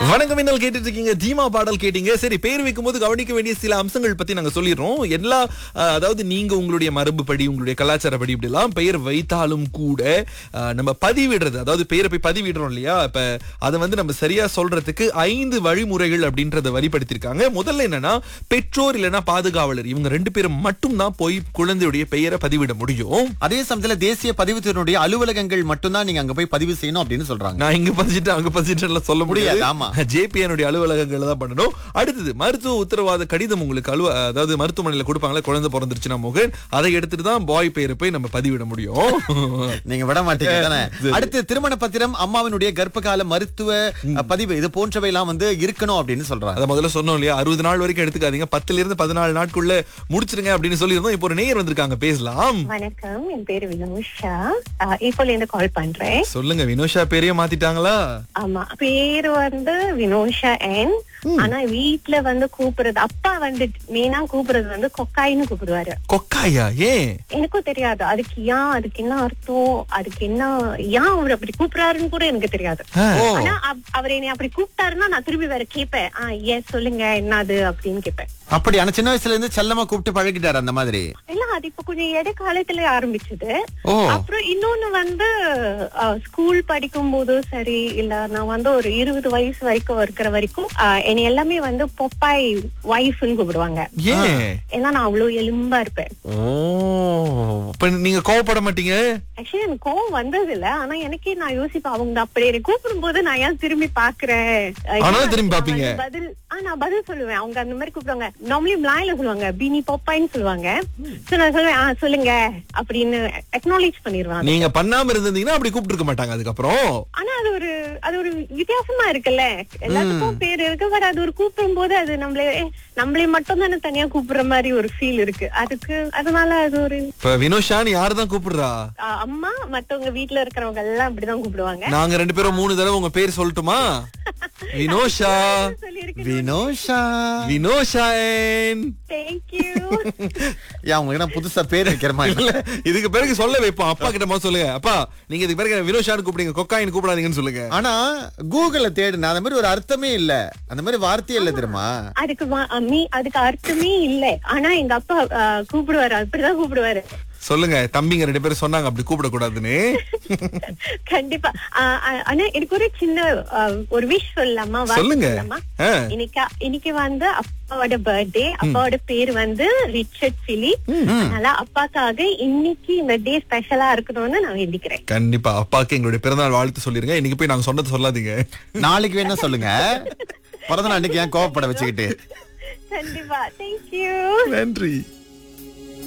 வணக்கம் இன்னல் கேட்டுட்டு இருக்கீங்க தீமா பாடல் கேட்டீங்க சரி பேர் வைக்கும் போது கவனிக்க வேண்டிய சில அம்சங்கள் பத்தி நாங்க சொல்லிடுறோம் எல்லா அஹ், அதாவது நீங்க உங்களுடைய மரபுப்படி உங்களுடைய கலாச்சாரப்படி இப்படி எல்லாம் பெயர் வைத்தாலும் கூட அஹ், நம்ம பதிவிடுறது அதாவது பெயரை போய் பதிவிடுறோம் இல்லையா இப்ப அதை வந்து நம்ம சரியா சொல்றதுக்கு ஐந்து வழிமுறைகள் அப்படின்றத வழிபடுத்திருக்காங்க முதல்ல என்னன்னா பெற்றோர் இல்லைன்னா பாதுகாவலர் இவங்க ரெண்டு பேரும் மட்டும்தான் போய் குழந்தையுடைய பெயரை பதிவிட முடியும் அதே சமயத்துல தேசிய பதிவுத்துறையினுடைய அலுவலகங்கள் மட்டும்தான் நீங்க அங்க போய் பதிவு செய்யணும் அப்படின்னு சொல்றாங்க நான் இங்க பதிச்சுட்டு அங்க பதிச்சுட்டு எல்லாம் சொல்ல முடியாது முடியாது, ஆமா. ஜேபிஎனுடைய அலுவலகங்கள் தான் பண்ணணும் அடுத்தது மருத்துவ உத்தரவாத கடிதம் உங்களுக்கு அலுவ அதாவது மருத்துவமனையில கொடுப்பாங்களே குழந்தை பிறந்துருச்சுன்னா முகன் அதை எடுத்துட்டு தான் பாய் பெயரை போய் நம்ம பதிவிட முடியும் நீங்க விட மாட்டீங்க தானே அடுத்து திருமண பத்திரம் அம்மாவினுடைய கர்ப்பகால மருத்துவ அஹ், பதிவு இது போன்றவை எல்லாம் வந்து இருக்கணும் அப்படின்னு சொல்றாங்க அத முதல்ல சொன்னோம் இல்லையா அறுபது நாள் வரைக்கும் எடுத்துக்காதீங்க பத்துல இருந்து பதினாலு நாட்குள்ள முடிச்சிருங்க அப்படின்னு சொல்லியிருந்தோம் இப்போ ஒரு நேயர் வந்திருக்காங்க பேசலாம் வணக்கம் என் பேரு வினோஷா ஆஹ் இப்போல இருந்து கால் பண்றேன் சொல்லுங்க வினோஷா பேரையே மாத்திட்டாங்களா ஆமா பேரு வந்து வினோஷா என் ஆனா வீட்ல வந்து கூப்பிடுறது அப்பா வந்து மெயினா கூப்பிடுறது வந்து கொக்காயின்னு கூப்பிடுவாரு கொக்காயா ஏன் எனக்கும் தெரியாது அதுக்கு ஏன் அதுக்கு என்ன அர்த்தம் அதுக்கு என்ன ஏன் அவர் அப்படி கூப்பிடுறாருன்னு கூட எனக்கு தெரியாது ஆ. ஆனா அவ- அவர் என்னை அப்படி கூப்பிட்டாருன்னா நான் திரும்பி வேற கேட்பேன் ஆஹ் ஏன் சொல்லுங்க என்னது அப்படின்னு கேட்பேன் அப்படி ஆனா சின்ன வயசுல இருந்து செல்லமா கூப்பிட்டு பழகிட்டாரு அந்த மாதிரி இல்ல அது இப்ப கொஞ்சம் இடைக்காலத்துல ஆரம்பிச்சது ஓ அப்புறம் இன்னொன்னு வந்து ஸ்கூல் படிக்கும் போதும் சரி இல்ல நான் வந்து ஒரு இருபது வயசு வரைக்கும் இருக்கிற வரைக்கும் அஹ், என்னை எல்லாமே வந்து பொப்பாய் ஒய்ஃப்னு கூப்பிடுவாங்க ஏன் ஏன்னா நான் அவ்வளவு எலும்பா இருப்பேன் ஓ இப்ப நீங்க கோவப்பட மாட்டீங்க ஆக்சுவலி எனக்கு கோவம் வந்தது இல்ல ஆனா எனக்கே நான் யோசிப்பேன் அவங்க அப்படி என்னை கூப்பிடும் போது நான் ஏன் திரும்பி பாக்குறேன் அஹ், ஆனாலும் ஏன் திரும்பி நான் பாப்பீங்க. வந்து பதில் ஆ நான் பதில் சொல்லுவேன் அவங்க அந்த மாதிரி கூப்பிடுவாங்க நார்மலி பிளாயில சொல்லுவாங்க பினி பொப்பாயின்னு சொல்லுவாங்க சோ நான் சொல்லுவேன் ஆ சொல்லுங்க அப்படின்னு அக்னாலேஜ் பண்ணிருவாங்க நீங்க பண்ணாம இருந்திருந்தீங்கன்னா அப்படி கூப்பிட்டு இருக்க மாட்டாங்க அதுக்கப்புறம் ஆனா அது ஒரு அது ஒரு வித்தியாசமா இருக்குல்ல எல்லாத்துக்கும் பேர் இருக்கு பட் அது ஒரு கூப்பிடும் போது அது நம்மளே ஏ, நம்மளே மட்டும் தானே தனியா கூப்பிடுற மாதிரி ஒரு ஃபீல் இருக்கு அதுக்கு அதனால அது ஒரு இப்ப வினோஷான்னு யாரு தான் கூப்பிடுறா ஆ, அம்மா மத்தவங்க வீட்ல இருக்கிறவங்க எல்லாம் அப்படிதான் கூப்பிடுவாங்க நாங்க ரெண்டு பேரும் மூணு தடவை உங்க பேர் சொல்லட்டுமா வினோஷா சொல்லியிருக்கு வினோஷா வினோஷாயன் தேங்க்யூ ஏன் உங்களுக்கு என்ன புதுசா பேர் வைக்கிற மாதிரி இல்ல இதுக்கு பிறகு சொல்ல வைப்போம் அப்பா கிட்ட முதல்ல சொல்லுங்க அப்பா நீங்க இதுக்கு பிறகு வினோஷான்னு கூப்பிடுங்க கொக்காயின் கூப்பிடாதீங்கன்னு சொல்லுங்க ஆனா கூகுள்ல தேடுன அந்த மாதிரி ஒரு அர்த்தமே இல்ல அந்த மாதிரி வார்த்தையே இல்ல தெரியுமா அதுக்கு வா- மீ அதுக்கு அர்த்தமே இல்ல ஆனா எங்க அப்பா ஆ, கூப்பிடுவாரு அப்படிதான் கூப்பிடுவாரு சொல்லுங்க தம்பிங்க ரெண்டு பேரும் சொன்னாங்க அப்படி கூப்பிட கூடாதுன்னு கண்டிப்பா ஆ, ஆ, ஆனா எனக்கு ஒரு சின்ன ஆ, ஒரு விஷ் சொல்லலாமா வாழ்த்து சொல்லுங்க சொல்லலாமா ஆ. இன்னைக்கு இன்னைக்கு வந்து அப்பாவோட பர்த்டே அப்பாவோட பேர் வந்து ரிச்சர்ட் பிலிப் அதனால அப்பாக்காக இன்னைக்கு இந்த டே ஸ்பெஷலா இருக்கணும்னு நான் வேண்டிக்கிறேன் கண்டிப்பா அப்பாக்கு எங்களுடைய பிறந்தநாள் வாழ்த்து சொல்லிருங்க இன்னைக்கு போய் நாங்க சொன்னதை சொல்லாதீங்க நாளைக்கு வேணா சொல்லுங்க பிறந்த நாளைக்கு ஏன் கோவப்பட வச்சுக்கிட்டு கண்டிப்பா தேங்க்யூ நன்றி